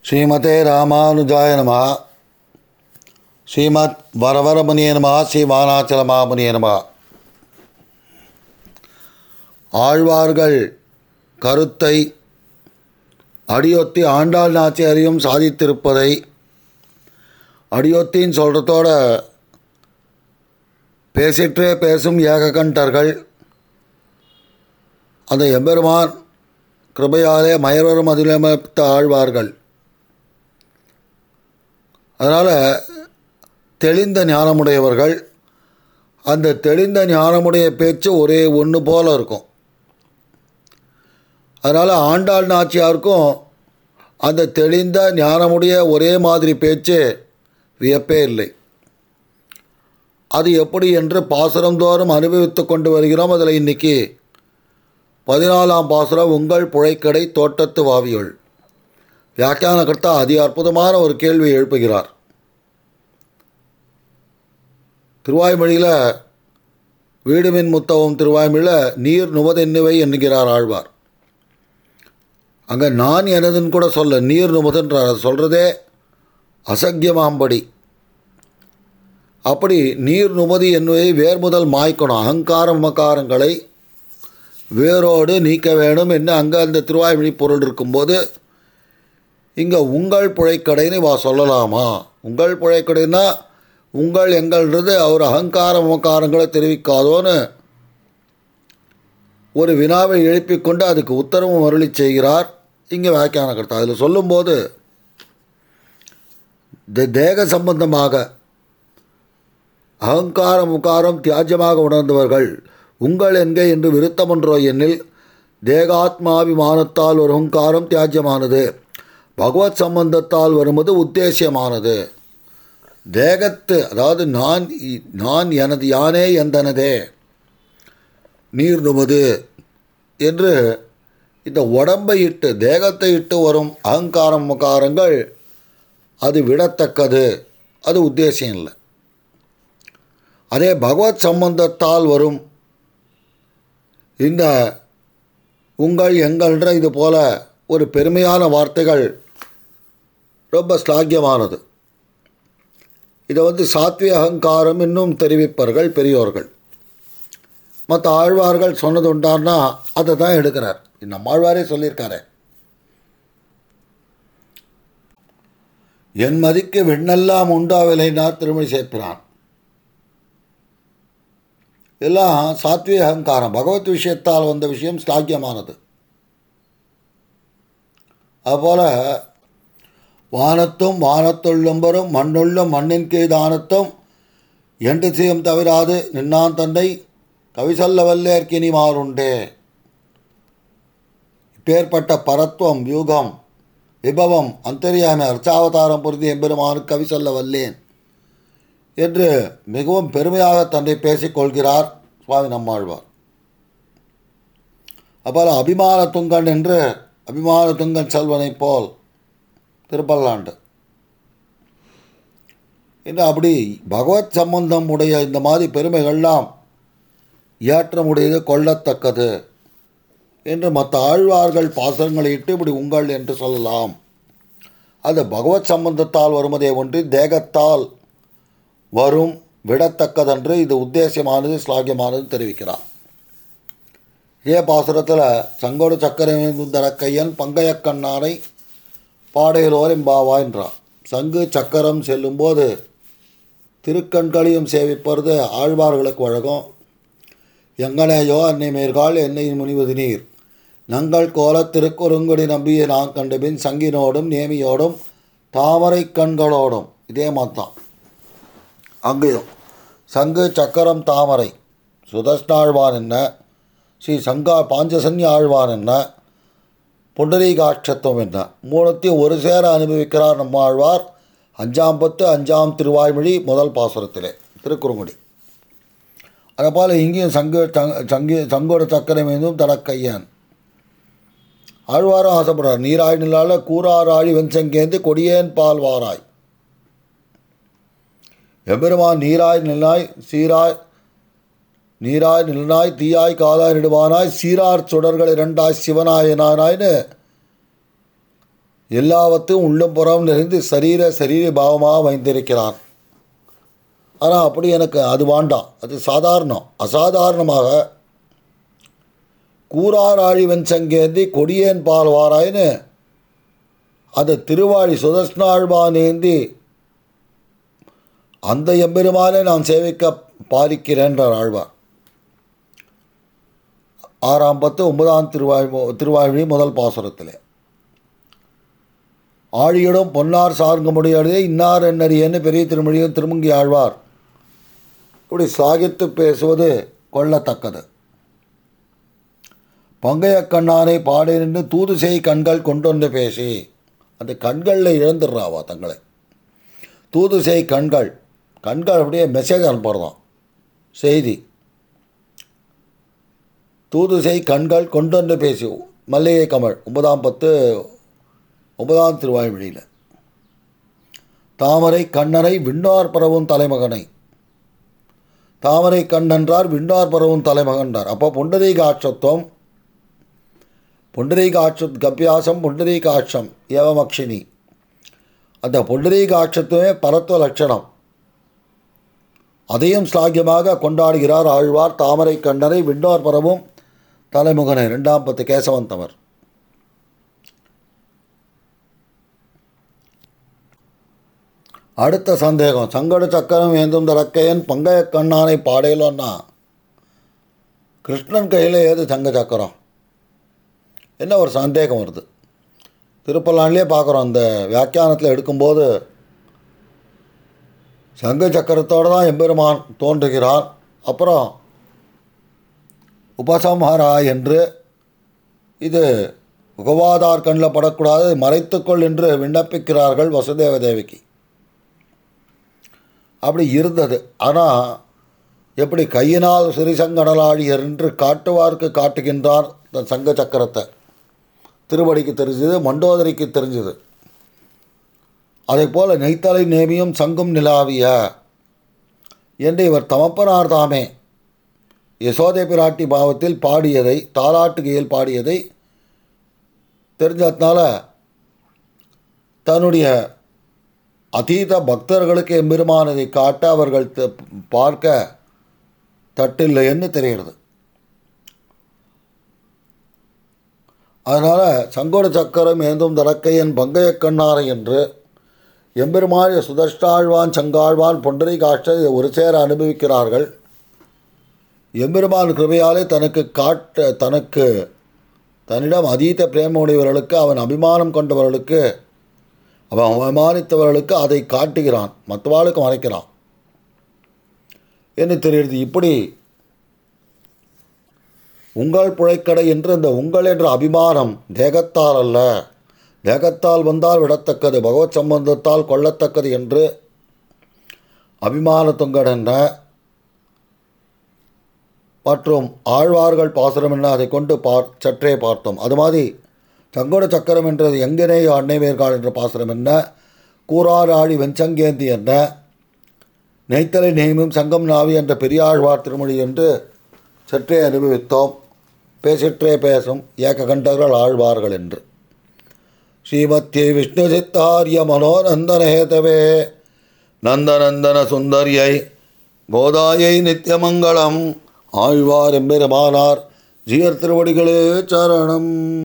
ஸ்ரீமதே ராமானுஜாய நம ஸ்ரீமத் வரவரமுனிய நம ஸ்ரீ வானாச்சலமாமுனிய நம ஆழ்வார்கள் கருத்தை அடியொத்தி ஆண்டாள் நாச்சியாரையும் சாதித்திருப்பதை அடியொத்தின்னு சொல்கிறதோட பேசிற்றே பேசும் ஏககண்டர்கள் அந்த எம்பெருமான் கிருபையாலே மயர்வரும் அதிலமைத்த ஆழ்வார்கள் அதனால் தெளிந்த ஞானமுடையவர்கள் அந்த தெளிந்த ஞானமுடைய பேச்சு ஒரே ஒன்று போல இருக்கும் அதனால் ஆண்டாள் நாச்சியாருக்கும் அந்த தெளிந்த ஞானமுடைய ஒரே மாதிரி பேச்சு வியப்பே இல்லை அது எப்படி என்று பாசுரம் தோறும் அனுபவித்து கொண்டு வருகிறோம் அதில் இன்றைக்கி பதினாலாம் பாசுரம் உங்கள் புழைக்கடை தோட்டத்து வாவியுள் வியாக்கியானகர்த்தா அதி அற்புதமான ஒரு கேள்வி எழுப்புகிறார் திருவாய்மொழியில் வீடுமின் முத்தவும் திருவாய்மொழியில் நீர் நுமதென்னுவை என்கிறார் ஆழ்வார் அங்கே நான் எனதுன்னு கூட சொல்ல நீர் நுமதுன்றார் அது சொல்கிறதே அசக்கியமாம்படி அப்படி நீர் நுமதி என்பதை வேர் முதல் மாய்க்கணும் அகங்கார மகாரங்களை வேரோடு நீக்க வேணும் என்று அங்கே அந்த திருவாய்மொழி பொருள் இருக்கும்போது இங்கே உங்கள் புழைக்கடைன்னு வா சொல்லலாமா உங்கள் புழைக்கடைன்னா உங்கள் எங்கள்ன்றது அவர் அகங்கார மகாரங்களை தெரிவிக்காதோன்னு ஒரு வினாவை எழுப்பிக் கொண்டு அதுக்கு உத்தரவும் அருளி செய்கிறார் இங்கே வியாக்கியானகர்த்தா அதில் சொல்லும்போது தேக சம்பந்தமாக அகங்கார முகாரம் தியாஜ்யமாக உணர்ந்தவர்கள் உங்கள் எங்கே என்று விருத்தமன்றோ எண்ணில் தேகாத்மாபிமானத்தால் ஒரு அகங்காரம் தியாஜ்யமானது பகவத் சம்பந்தத்தால் வருவது உத்தேசியமானது தேகத்து அதாவது நான் நான் எனது யானே எந்தனதே நீர் நுமது என்று இந்த உடம்பை இட்டு தேகத்தை இட்டு வரும் அகங்காரம் முகாரங்கள் அது விடத்தக்கது அது உத்தேசியம் இல்லை அதே பகவத் சம்பந்தத்தால் வரும் இந்த உங்கள் எங்கள்ன்ற இது போல ஒரு பெருமையான வார்த்தைகள் ரொம்ப ஸ்லாக்கியமானது இதை வந்து சாத்விய அகங்காரம் இன்னும் தெரிவிப்பார்கள் பெரியோர்கள் மற்ற ஆழ்வார்கள் சொன்னது உண்டான்னா அதை தான் எடுக்கிறார் நம்ம ஆழ்வாரே சொல்லியிருக்காரு என் மதிக்கு விண்ணெல்லாம் உண்டாவில்லைனார் திருமணி சேர்ப்பினான் எல்லாம் சாத்விக அகங்காரம் பகவத் விஷயத்தால் வந்த விஷயம் ஸ்லாக்கியமானது அதுபோல் வானத்தும் வானத்துள்ளம்பரும் மண்ணுள்ளும் மண்ணின் கீதானத்தும் எண்டு செய்யும் தவிராது நின்னான் தன்னை கவிசல்ல வல்லேற்கினி மாறுண்டே இப்பேற்பட்ட பரத்துவம் யூகம் விபவம் அந்தரியாமை அர்ச்சாவதாரம் பொருந்தி எம்பெருமானுக்கு கவி சொல்ல வல்லேன் என்று மிகவும் பெருமையாக தன்னை பேசிக்கொள்கிறார் சுவாமி நம்மாழ்வார் அப்போல அபிமான துங்கன் என்று அபிமான துங்கன் செல்வனைப் போல் திருப்பல்லாண்டு என்று அப்படி பகவத் சம்பந்தம் உடைய இந்த மாதிரி பெருமைகள்லாம் ஏற்றமுடையது கொள்ளத்தக்கது என்று மற்ற ஆழ்வார்கள் பாசங்களை இட்டு இப்படி உங்கள் என்று சொல்லலாம் அது பகவத் சம்பந்தத்தால் வருவதே ஒன்று தேகத்தால் வரும் விடத்தக்கதென்று இது உத்தேசியமானது ஸ்லாகியமானது தெரிவிக்கிறார் இதே பாசுரத்தில் சங்கோடு சக்கரமேந்துந்தர கையன் பங்கையக்கண்ணாரை பாடையிலோர் எம்பாவா என்றார் சங்கு சக்கரம் செல்லும்போது திருக்கண்களையும் சேவிப்பது ஆழ்வார்களுக்கு வழங்கும் எங்கனேயோ அன்னை மேற்கால் என்னை முனிவது நீர் நங்கள் கோல திருக்குறுங்குடி நம்பிய நான் கண்டபின் சங்கினோடும் நேமியோடும் தாமரை கண்களோடும் இதே மாதிரி தான் அங்கேயும் சங்கு சக்கரம் தாமரை சுதஷ்டாழ்வான் என்ன ஸ்ரீ சங்கா பாஞ்சசன்ய ஆழ்வான் என்ன புண்டரீகாட்சத்துவம் என்ன மூணுத்தையும் ஒரு சேர அனுபவிக்கிறார் நம்ம ஆழ்வார் அஞ்சாம் பத்து அஞ்சாம் திருவாய்மொழி முதல் பாசுரத்திலே திருக்குறுங்குடி அதுபோல் இங்கேயும் சங்கு சங்கு சங்கோட சக்கரம் ஏந்தும் தடக்கையன் ஆழ்வாரும் ஆசைப்படுறார் நீராய் நிலால கூறாராழி வெண்சங்கேந்து கொடியேன் பால் வாராய் எம்பெருமான் நீராய் நிலாய் சீராய் நீராய் நிலனாய் தீயாய் காதாய் நெடுவானாய் சீரார் சுடர்கள் இரண்டாய் சிவனாயனானாய்னு எல்லாவற்றும் உள்ளும் புறம் நிறைந்து சரீர சரீர பாவமாக வைத்திருக்கிறான் ஆனால் அப்படி எனக்கு அது வேண்டாம் அது சாதாரணம் அசாதாரணமாக கூறாராழி வெஞ்சங்கேந்தி கொடியேன் பால் வாராயின்னு அந்த திருவாழி சுதர்ஷ்ணாழ்வானேந்தி அந்த எம்பெருமானை நான் சேவிக்க பாதிக்கிறேன்றார் ஆழ்வார் ஆறாம் பத்து ஒன்பதாம் திருவாழ் திருவாழ்வி முதல் பாசுரத்திலே ஆழியிடம் பொன்னார் சார்ங்க முடியாதே இன்னார் என்னறியன்னு பெரிய திருமொழியும் திருமங்கி ஆழ்வார் இப்படி சாகித்து பேசுவது கொள்ளத்தக்கது பங்கைய கண்ணானை பாடி நின்று தூது செய் கண்கள் கொண்டு பேசி அந்த கண்களில் இழந்துடுறாவா தங்களை தூது செய் கண்கள் கண்கள் அப்படியே மெசேஜ் அனுப்புறதாம் செய்தி தூது செய் கண்கள் கொண்டு வந்து பேசி மல்லிகை கமல் ஒன்பதாம் பத்து ஒன்பதாம் திருவாய்மொழியில் தாமரை கண்ணனை விண்ணார் பரவும் தலைமகனை தாமரை கண்ணன்றார் விண்ணார் பரவும் தலைமகன்றார் அப்போ புண்டரீக ஆட்சத்துவம் புண்டரீக ஆட்ச கப்பியாசம் புண்டரீக ஆட்சம் ஏவமக்ஷினி அந்த புண்டரீக ஆட்சத்துவமே பரத்துவ லட்சணம் அதையும் ஸ்லாகியமாக கொண்டாடுகிறார் ஆழ்வார் தாமரை கண்ணனை விண்ணோர் பரவும் தலைமுகனை ரெண்டாம் பத்து கேசவந்தவர் அடுத்த சந்தேகம் சங்கட சக்கரம் ஏந்தும் தரக்கையன் பங்கைய கண்ணானை பாடையிலன்னா கிருஷ்ணன் கையில் ஏது சங்க சக்கரம் என்ன ஒரு சந்தேகம் வருது திருப்பலான்லேயே பார்க்குறோம் அந்த வியாக்கியானத்தில் எடுக்கும்போது சங்க சக்கரத்தோடு தான் எம்பெருமான் தோன்றுகிறார் அப்புறம் உபசம்ஹாரா என்று இது உகவாதார் கண்ணில் படக்கூடாது மறைத்துக்கொள் என்று விண்ணப்பிக்கிறார்கள் வசுதேவ தேவிக்கு அப்படி இருந்தது ஆனால் எப்படி கையினால் சிறிசங்கடலாழியர் என்று காட்டுவார்க்கு காட்டுகின்றார் தன் சங்க சக்கரத்தை திருவடிக்கு தெரிஞ்சது மண்டோதரிக்கு தெரிஞ்சது அதை போல நெய்த்தலை நேமியும் சங்கும் நிலாவிய என்று இவர் தமப்பனார் தாமே யசோதை பிராட்டி பாவத்தில் பாடியதை தாலாட்டுகையில் பாடியதை தெரிஞ்சதுனால தன்னுடைய அதீத பக்தர்களுக்கு எம்பெருமானதை காட்ட அவர்கள் த- பார்க்க தட்டில்லைன்னு தெரிகிறது அதனால் சங்கோட சக்கரம் ஏந்தும் தடக்கையன் பங்கைய கண்ணாரை என்று எம்பெருமாள் சுதஷ்டாழ்வான் சங்காழ்வான் பொண்டரை காட்சை ஒரு சேர அனுபவிக்கிறார்கள் எம்பெருமான் கிருபையாலே தனக்கு காட்ட தனக்கு தன்னிடம் அதீத பிரேம உடையவர்களுக்கு அவன் அபிமானம் கொண்டவர்களுக்கு அவன் அவமானித்தவர்களுக்கு அதை காட்டுகிறான் மற்றவாளுக்கு மறைக்கிறான் என்று தெரிகிறது இப்படி உங்கள் புழைக்கடை என்று அந்த உங்கள் என்ற அபிமானம் தேகத்தால் அல்ல தேகத்தால் வந்தால் விடத்தக்கது பகவத் சம்பந்தத்தால் கொள்ளத்தக்கது என்று அபிமான தொங்கன் என்ற மற்றும் ஆழ்வார்கள் பாசுரம் என்ன அதை கொண்டு பார் சற்றே பார்த்தோம் அது மாதிரி சங்கோட சக்கரம் என்றது எங்கனே அன்னை வேர்கால் என்ற பாசுரம் என்ன கூறார் ஆழி வெஞ்சங்கேந்தி என்ன நெய்த்தலை நெய்மும் சங்கம் நாவி என்ற பெரியாழ்வார் திருமொழி என்று சற்றே அனுபவித்தோம் பேசிற்றே பேசும் ஏக கண்டர்கள் ஆழ்வார்கள் என்று ஸ்ரீமத்யே விஷ்ணு சித்தாரிய மனோநந்தன ஹேதவே நந்தநந்தன சுந்தரியை கோதாயை நித்தியமங்கலம் ஆழ்வார் எம்பெருமானார் ஜீயர் திருவடிகளே சரணம்